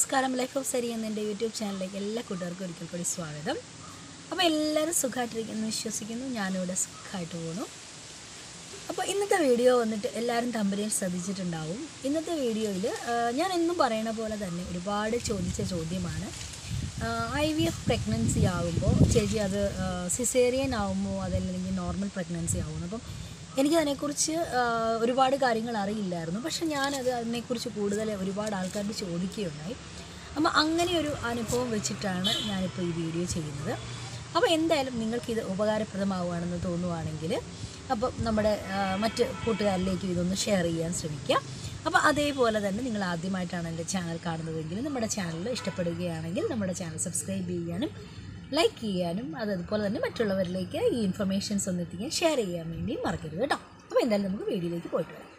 നമസ്കാരം life of സരി എന്ന എൻ്റെ യൂട്യൂബ് ചാനലിലേക്ക് എല്ലാ കൂട്ടുകാർക്കും ഒരിക്കൽ കൂടി സ്വാഗതം അപ്പോൾ എല്ലാവരും സുഖമായിട്ടിരിക്കുന്നു വിശ്വസിക്കുന്നു ഞാനിവിടെ സുഖമായിട്ട് പോകണു അപ്പോൾ ഇന്നത്തെ വീഡിയോ വന്നിട്ട് എല്ലാവരും തമ്പനിയിൽ ശ്രദ്ധിച്ചിട്ടുണ്ടാവും ഇന്നത്തെ വീഡിയോയിൽ ഞാൻ എന്നും പറയണ പോലെ തന്നെ ഒരുപാട് ചോദിച്ച ചോദ്യമാണ് ഐ വി എഫ് പ്രഗ്നൻസി ആകുമ്പോൾ ചേച്ചി അത് സിസേറിയൻ ആകുമ്പോൾ അതല്ലെങ്കിൽ നോർമൽ പ്രഗ്നൻസി ആകുന്നു അപ്പം എനിക്കതിനെക്കുറിച്ച് ആ, ഒരുപാട് കാര്യങ്ങൾ അറിയില്ലായിരുന്നു പക്ഷെ ഞാനത് അതിനെക്കുറിച്ച് കൂടുതൽ ഒരുപാട് ആൾക്കാരോട് ചോദിക്കുകയുണ്ടായി അപ്പം അങ്ങനെ ഒരു അനുഭവം വെച്ചിട്ടാണ് ഞാനിപ്പോൾ ഈ വീഡിയോ ചെയ്യുന്നത് അപ്പോൾ എന്തായാലും നിങ്ങൾക്കിത് ഉപകാരപ്രദമാവുകയാണെന്ന് തോന്നുവാണെങ്കിൽ അപ്പം നമ്മുടെ ആ, മറ്റ് കൂട്ടുകാരിലേക്ക് ഇതൊന്ന് ഷെയർ ചെയ്യാൻ ശ്രമിക്കുക അപ്പോൾ അതേപോലെ തന്നെ നിങ്ങൾ ആദ്യമായിട്ടാണ് എൻ്റെ ചാനൽ കാണുന്നതെങ്കിൽ നമ്മുടെ ചാനൽ ഇഷ്ടപ്പെടുകയാണെങ്കിൽ നമ്മുടെ ചാനൽ സബ്സ്ക്രൈബ് ചെയ്യാനും ലൈക്ക് ചെയ്യാനും അത് അതുപോലെ തന്നെ മറ്റുള്ളവരിലേക്ക് ഈ ഇൻഫർമേഷൻസ് ഒന്ന് എത്തിക്കാൻ ഷെയർ ചെയ്യാൻ വേണ്ടി മറക്കരുത് കേട്ടോ അപ്പോൾ എന്തായാലും നമുക്ക് വീഡിയോയിലേക്ക് പോയിട്ട് വരാം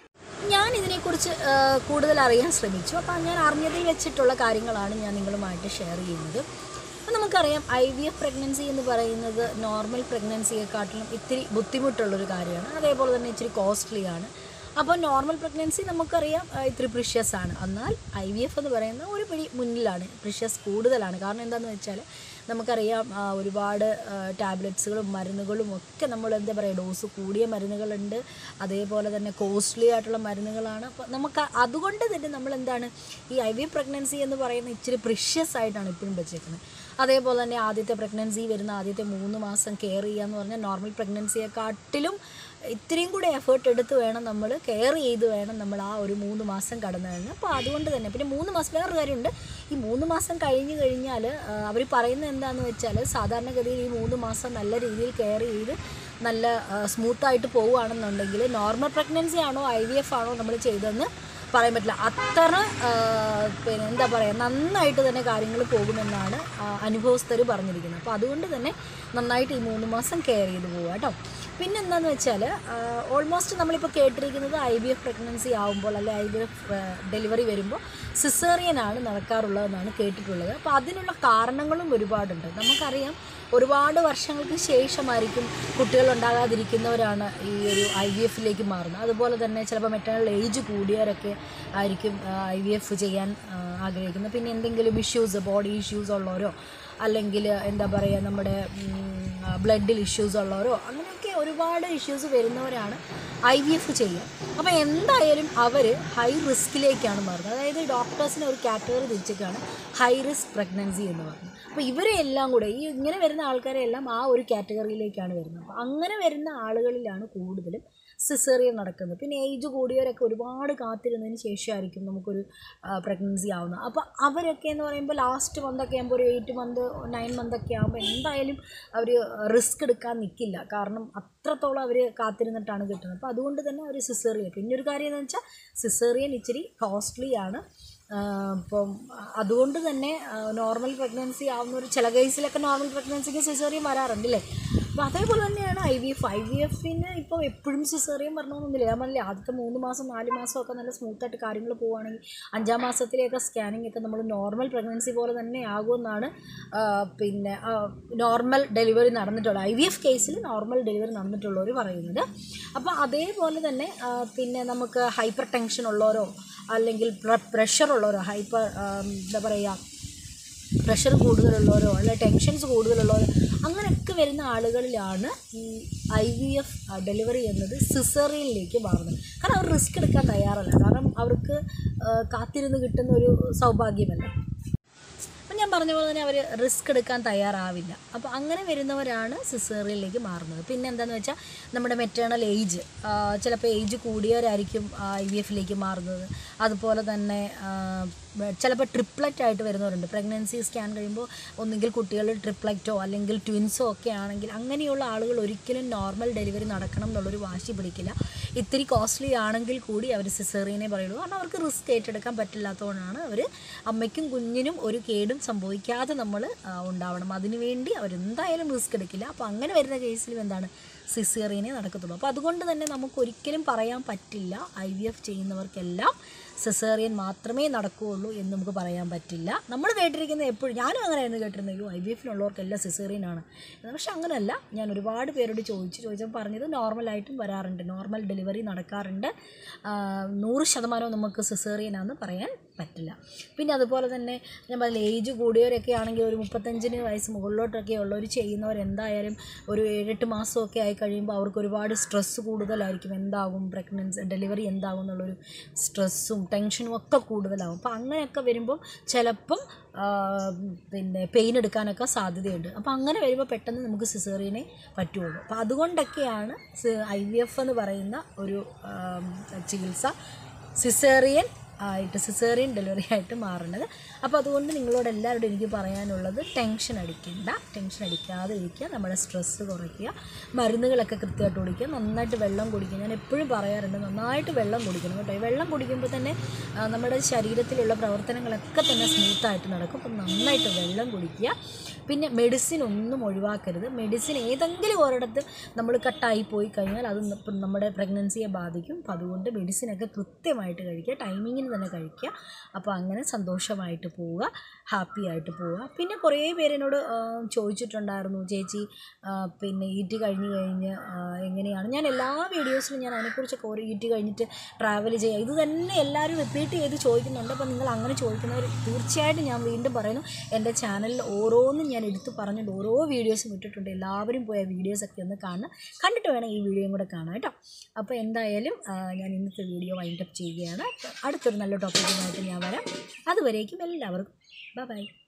ഞാൻ ഇതിനെക്കുറിച്ച് ആ, കൂടുതൽ അറിയാൻ ശ്രമിച്ചു അപ്പോൾ ഞാൻ അറിഞ്ഞതിൽ വെച്ചിട്ടുള്ള കാര്യങ്ങളാണ് ഞാൻ നിങ്ങളുമായിട്ട് ഷെയർ ചെയ്യുന്നത് അപ്പോൾ നമുക്കറിയാം ഐ വി എഫ് പ്രഗ്നൻസി എന്ന് പറയുന്നത് നോർമൽ പ്രഗ്നൻസിയെക്കാട്ടിലും ഇത്തിരി ബുദ്ധിമുട്ടുള്ളൊരു കാര്യമാണ് അതേപോലെ തന്നെ ഇച്ചിരി കോസ്റ്റ്ലിയാണ് അപ്പോൾ നോർമൽ പ്രഗ്നൻസി നമുക്കറിയാം ആ, ഇത്തിരി പ്രിഷ്യസ് ആണ് എന്നാൽ ഐ വി എഫ് എന്ന് പറയുന്നത് ഒരു പിടി മുന്നിലാണ് പ്രിഷ്യസ് കൂടുതലാണ് കാരണം എന്താണെന്ന് വെച്ചാൽ നമുക്കറിയാം ആ, ഒരുപാട് ടാബ്ലറ്റ്സുകളും മരുന്നുകളും ഒക്കെ നമ്മൾ എന്താ പറയുക ഡോസ് കൂടിയ മരുന്നുകളുണ്ട് അതേപോലെ തന്നെ കോസ്റ്റ്ലി ആയിട്ടുള്ള മരുന്നുകളാണ് അപ്പോൾ നമുക്ക് അതുകൊണ്ട് തന്നെ നമ്മൾ എന്താണ് ഈ ഐ വി പ്രഗ്നൻസി എന്ന് പറയുന്ന ഇച്ചിരി പ്രിഷ്യസ് ആയിട്ടാണ് ഇപ്പോഴും വെച്ചേക്കുന്നത് അതേപോലെ തന്നെ ആദ്യത്തെ പ്രഗ്നൻസി വരുന്ന ആദ്യത്തെ മൂന്ന് മാസം കെയർ ചെയ്യുക എന്ന് പറഞ്ഞാൽ നോർമൽ പ്രഗ്നൻസിയെക്കാട്ടിലും ഇത്രയും കൂടെ എഫേർട്ട് എടുത്ത് വേണം നമ്മൾ കെയർ ചെയ്ത് വേണം നമ്മൾ ആ ഒരു മൂന്ന് മാസം കടന്നു കഴിഞ്ഞാൽ അപ്പോൾ അതുകൊണ്ട് തന്നെ പിന്നെ മൂന്ന് മാസം വേറൊരു കാര്യമുണ്ട് ഈ മൂന്ന് മാസം കഴിഞ്ഞ് കഴിഞ്ഞാൽ അവർ പറയുന്നത് എന്താണെന്ന് വെച്ചാൽ സാധാരണഗതിയിൽ ഈ മൂന്ന് മാസം നല്ല രീതിയിൽ കെയർ ചെയ്ത് നല്ല സ്മൂത്തായിട്ട് പോവുകയാണെന്നുണ്ടെങ്കിൽ നോർമൽ പ്രഗ്നൻസി ആണോ ഐ വി എഫ് ആണോ നമ്മൾ ചെയ്തതെന്ന് പറയാൻ പറ്റില്ല അത്ര ആ, പിന്നെ എന്താ പറയുക നന്നായിട്ട് തന്നെ കാര്യങ്ങൾ പോകുമെന്നാണ് ആ, അനുഭവസ്ഥർ പറഞ്ഞിരിക്കുന്നത് അപ്പോൾ അതുകൊണ്ട് തന്നെ നന്നായിട്ട് ഈ മൂന്ന് മാസം കെയർ ചെയ്ത് പോവുക കേട്ടോ പിന്നെ എന്താണെന്ന് വെച്ചാൽ ഓൾമോസ്റ്റ് നമ്മളിപ്പോൾ കേട്ടിരിക്കുന്നത് ഐ ബി എഫ് പ്രഗ്നൻസി ആകുമ്പോൾ അല്ലെ ഐ ബി എഫ് ഡെലിവറി വരുമ്പോൾ സിസേറിയനാണ് നടക്കാറുള്ളതെന്നാണ് കേട്ടിട്ടുള്ളത് അപ്പോൾ അതിനുള്ള കാരണങ്ങളും ഒരുപാടുണ്ട് നമുക്കറിയാം ഒരുപാട് വർഷങ്ങൾക്ക് ശേഷമായിരിക്കും കുട്ടികൾ ഉണ്ടാകാതിരിക്കുന്നവരാണ് ഈ ഒരു ഐ വി എഫിലേക്ക് മാറുന്നത് അതുപോലെ തന്നെ ചിലപ്പോൾ മെറ്റേണൽ ഏജ് കൂടിയവരൊക്കെ ആയിരിക്കും ഐ വി എഫ് ചെയ്യാൻ ആ, ആഗ്രഹിക്കുന്നത് പിന്നെ എന്തെങ്കിലും ഇഷ്യൂസ് ബോഡി ഇഷ്യൂസ് ഉള്ളവരോ അല്ലെങ്കിൽ എന്താ പറയുക നമ്മുടെ ബ്ലഡിൽ ഇഷ്യൂസ് ഉള്ളവരോ അങ്ങനെയൊക്കെ ഒരുപാട് ഇഷ്യൂസ് വരുന്നവരാണ് ഐ വി എഫ് ചെയ്യുക അപ്പോൾ എന്തായാലും അവർ ഹൈ റിസ്കിലേക്കാണ് മാറുന്നത് അതായത് ഡോക്ടേഴ്സിന് ഒരു കാറ്റഗറി തിരിച്ചേക്കാണ് ഹൈ റിസ്ക് പ്രഗ്നൻസി എന്ന് പറയുന്നത് അപ്പോൾ ഇവരെ എല്ലാം കൂടെ ഈ ഇങ്ങനെ വരുന്ന ആൾക്കാരെ എല്ലാം ആ ഒരു കാറ്റഗറിയിലേക്കാണ് വരുന്നത് അപ്പോൾ അങ്ങനെ വരുന്ന ആളുകളിലാണ് കൂടുതലും സിസേറിയൻ നടക്കുന്നത് പിന്നെ ഏജ് കൂടിയവരൊക്കെ ഒരുപാട് കാത്തിരുന്നതിന് ശേഷമായിരിക്കും നമുക്കൊരു പ്രഗ്നൻസി ആവുന്നത് അപ്പോൾ അവരൊക്കെ എന്ന് പറയുമ്പോൾ ലാസ്റ്റ് മന്തൊക്കെ ആകുമ്പോൾ ഒരു എയ്റ്റ് മന്ത് നയൻ മന്തൊക്കെ ആകുമ്പോൾ എന്തായാലും അവർ റിസ്ക് എടുക്കാൻ നിൽക്കില്ല കാരണം അത്രത്തോളം അവർ കാത്തിരുന്നിട്ടാണ് കിട്ടുന്നത് അപ്പോൾ അതുകൊണ്ട് തന്നെ അവർ സിസേറിയൻ പിന്നെ ഒരു കാര്യം എന്ന് വെച്ചാൽ സിസേറിയൻ ഇച്ചിരി കോസ്റ്റ്ലി ആണ് ആഹ് ഇപ്പം അതുകൊണ്ട് തന്നെ നോർമൽ പ്രഗ്നൻസി ആവുന്ന ഒരു ചില കേസിലൊക്കെ നോർമൽ പ്രഗ്നൻസിക്ക് സിസേറിയൻ വരാറുണ്ട് അല്ലേ അപ്പോൾ അതേപോലെ തന്നെയാണ് I V F I V എഫിന് ഇപ്പോൾ എപ്പോഴും സിസേറിയൻ വരണമെന്നൊന്നുമില്ല ഞാൻ പറഞ്ഞില്ലേ ആദ്യത്തെ മൂന്ന് മാസം നാല് മാസമൊക്കെ നല്ല സ്മൂത്തായിട്ട് കാര്യങ്ങൾ പോവുകയാണെങ്കിൽ അഞ്ചാം മാസത്തിലെയൊക്കെ സ്കാനിങ് ഒക്കെ നമ്മൾ നോർമൽ പ്രഗ്നൻസി പോലെ തന്നെ ആകുമെന്നാണ് ആഹ് പിന്നെ നോർമൽ ഡെലിവറി നടന്നിട്ടുള്ളത് ഐ വി എഫ് കേസിൽ നോർമൽ ഡെലിവറി നടന്നിട്ടുള്ളവർ പറയുന്നത് അപ്പോൾ അതേപോലെ തന്നെ ആഹ് പിന്നെ നമുക്ക് ഹൈപ്പർ ടെൻഷൻ ഉള്ളവരോ അല്ലെങ്കിൽ പ്രഷർ ഉള്ളവരോ ഹൈപ്പർ എന്താ പറയുക പ്രഷർ കൂടുതലുള്ളവരോ അല്ലെ ടെൻഷൻസ് കൂടുതലുള്ളവരോ അങ്ങനെയൊക്കെ വരുന്ന ആളുകളിലാണ് ഈ ഐ വി എഫ് ഡെലിവറി എന്നത് സിസേറിയനിലേക്ക് മാറുന്നത് കാരണം അവർ റിസ്ക് എടുക്കാൻ തയ്യാറല്ല കാരണം അവർക്ക് ആ, കാത്തിരുന്ന് കിട്ടുന്ന ഒരു സൗഭാഗ്യമല്ല അപ്പം ഞാൻ പറഞ്ഞ പോലെ തന്നെ അവർ റിസ്ക് എടുക്കാൻ തയ്യാറാവില്ല അപ്പോൾ അങ്ങനെ വരുന്നവരാണ് സിസേറിയനിലേക്ക് മാറുന്നത് പിന്നെ എന്താണെന്ന് വെച്ചാൽ നമ്മുടെ മെറ്റേണൽ ഏജ് ചിലപ്പോൾ ഏജ് കൂടിയവരായിരിക്കും ഐ വി എഫിലേക്ക് മാറുന്നത് അതുപോലെ തന്നെ ആ, ചിലപ്പോൾ ട്രിപ്ലറ്റ് ആയിട്ട് വരുന്നവരുണ്ട് പ്രഗ്നൻസി സ്കാൻ കഴിയുമ്പോൾ ഒന്നുകിൽ കുട്ടികൾ ട്രിപ്ലറ്റോ അല്ലെങ്കിൽ ട്വിൻസോ ഒക്കെ ആണെങ്കിൽ അങ്ങനെയുള്ള ആളുകൾ ഒരിക്കലും നോർമൽ ഡെലിവറി നടക്കണം എന്നുള്ളൊരു വാശി പിടിക്കില്ല ഇത്തിരി കോസ്റ്റ്ലി ആണെങ്കിൽ കൂടി അവർ സിസേറിയനെ പറയുള്ളൂ കാരണം അവർക്ക് റിസ്ക് ഏറ്റെടുക്കാൻ പറ്റില്ലാത്തതുകൊണ്ടാണ് അവർ അമ്മയ്ക്കും കുഞ്ഞിനും ഒരു കേടും സംഭവിക്കാതെ നമ്മൾ ഉണ്ടാവണം അതിനുവേണ്ടി അവരെന്തായാലും റിസ്ക് എടുക്കില്ല അപ്പോൾ അങ്ങനെ വരുന്ന കേസിലും എന്താണ് സിസേറിയനെ നടക്കത്തുള്ളൂ അപ്പോൾ അതുകൊണ്ട് തന്നെ നമുക്ക് ഒരിക്കലും പറയാൻ പറ്റില്ല ഐ വി എഫ് ചെയ്യുന്നവർക്കെല്ലാം സിസേറിയൻ മാത്രമേ നടക്കുകയുള്ളൂ എന്ന് നമുക്ക് പറയാൻ പറ്റില്ല നമ്മൾ കേട്ടിരിക്കുന്നത് എപ്പോഴും ഞാനും അങ്ങനെയായിരുന്നു കേട്ടിരുന്നത് അയ്യോ ഐ വി എഫിനുള്ളവർക്കെല്ലാം സിസേറിയൻ ആണ് എന്ന് പക്ഷെ അങ്ങനെയല്ല ഞാൻ ഒരുപാട് പേരോട് ചോദിച്ചു ചോദിച്ചപ്പോൾ പറഞ്ഞത് നോർമലായിട്ടും വരാറുണ്ട് നോർമൽ ഡെലിവറി നടക്കാറുണ്ട് ആ, നൂറ് ശതമാനവും നമുക്ക് സിസേറിയനാണെന്ന് പറയാൻ പറ്റില്ല പിന്നെ അതുപോലെ തന്നെ ഞാൻ പറഞ്ഞില്ല ഏജ് കൂടിയവരൊക്കെ ആണെങ്കിൽ ഒരു മുപ്പത്തഞ്ചിന് വയസ്സ് മുകളിലോട്ടൊക്കെ ഉള്ളവർ ചെയ്യുന്നവർ എന്തായാലും ഒരു ഏഴെട്ട് മാസമൊക്കെ ആയി കഴിയുമ്പോൾ അവർക്ക് ഒരുപാട് സ്ട്രെസ്സ് കൂടുതലായിരിക്കും എന്താകും പ്രഗ്നൻസി ഡെലിവറി എന്താകും എന്നുള്ളൊരു സ്ട്രെസ്സും ടെൻഷനും ഒക്കെ കൂടുതലാകും അപ്പോൾ അങ്ങനെയൊക്കെ വരുമ്പം ചിലപ്പം ആ, പിന്നെ പെയിൻ എടുക്കാനൊക്കെ സാധ്യതയുണ്ട് അപ്പോൾ അങ്ങനെ വരുമ്പോൾ പെട്ടെന്ന് നമുക്ക് സിസേറിയനെ പറ്റുള്ളൂ അപ്പോൾ അതുകൊണ്ടൊക്കെയാണ് ഐ വി എഫ് എന്ന് പറയുന്ന ഒരു ആം, ചികിത്സ സിസേറിയൻ ആയിട്ട് സിസേറിയൻ ഡെലിവറി ആയിട്ട് മാറുന്നത് അപ്പോൾ അതുകൊണ്ട് നിങ്ങളോട് എല്ലാവരോടും എനിക്ക് പറയാനുള്ളത് ടെൻഷൻ അടിക്കണ്ട ടെൻഷൻ അടിക്കാതെ ഇരിക്കുക നമ്മുടെ സ്ട്രെസ്സ് കുറയ്ക്കുക മരുന്നുകളൊക്കെ കൃത്യമായിട്ട് കുടിക്കുക നന്നായിട്ട് വെള്ളം കുടിക്കുക ഞാൻ എപ്പോഴും പറയാറുണ്ട് നന്നായിട്ട് വെള്ളം കുടിക്കണം കേട്ടോ ഈ വെള്ളം കുടിക്കുമ്പോൾ തന്നെ ആ, നമ്മുടെ ശരീരത്തിലുള്ള പ്രവർത്തനങ്ങളൊക്കെ തന്നെ സ്മൂത്തായിട്ട് നടക്കും അപ്പം നന്നായിട്ട് വെള്ളം കുടിക്കുക പിന്നെ മെഡിസിൻ ഒന്നും ഒഴിവാക്കരുത് മെഡിസിൻ ഏതെങ്കിലും ഒരിടത്ത് നമ്മൾ കട്ടായി പോയി കഴിഞ്ഞാൽ അത് ന- ഇപ്പം നമ്മുടെ പ്രഗ്നൻസിയെ ബാധിക്കും അപ്പം അതുകൊണ്ട് മെഡിസിനൊക്കെ കൃത്യമായിട്ട് കഴിക്കുക ടൈമിങ്ങിന് തന്നെ കഴിക്കുക അപ്പോൾ അങ്ങനെ സന്തോഷമായിട്ട് പോവുക ഹാപ്പി ആയിട്ട് പോവുക പിന്നെ കുറേ പേര് എന്നോട് ആ, ചോദിച്ചിട്ടുണ്ടായിരുന്നു ചേച്ചി ആ, പിന്നെ ഈറ്റ് കഴിഞ്ഞ് കഴിഞ്ഞ് ആ, എങ്ങനെയാണ് ഞാൻ എല്ലാ വീഡിയോസിലും ഞാൻ അതിനെക്കുറിച്ചൊക്കെ ഓരോ ഈറ്റ് കഴിഞ്ഞിട്ട് ട്രാവൽ ചെയ്യുക ഇത് തന്നെ എല്ലാവരും റിപ്പീറ്റ് ചെയ്ത് ചോദിക്കുന്നുണ്ട് അപ്പോൾ നിങ്ങൾ അങ്ങനെ ചോദിക്കുന്നവർ തീർച്ചയായിട്ടും ഞാൻ വീണ്ടും പറയുന്നു എൻ്റെ ചാനലിൽ ഓരോന്നും ഞാൻ എടുത്ത് പറഞ്ഞിട്ട് ഓരോ വീഡിയോസും ഇട്ടിട്ടുണ്ട് എല്ലാവരും പോയ വീഡിയോസൊക്കെ ഒന്ന് കാണണം കണ്ടിട്ട് വേണം ഈ വീഡിയോയും കൂടെ കാണാൻ കേട്ടോ അപ്പോൾ എന്തായാലും ആ, ഞാൻ ഇന്നത്തെ വീഡിയോ വൈൻഡപ്പ് ചെയ്യുകയാണ് അടുത്തൊരു നല്ല ടോപ്പിക്കുമായിട്ട് ഞാൻ വരാം അതുവരേക്കും എല്ലാവർക്കും ബൈ ബൈ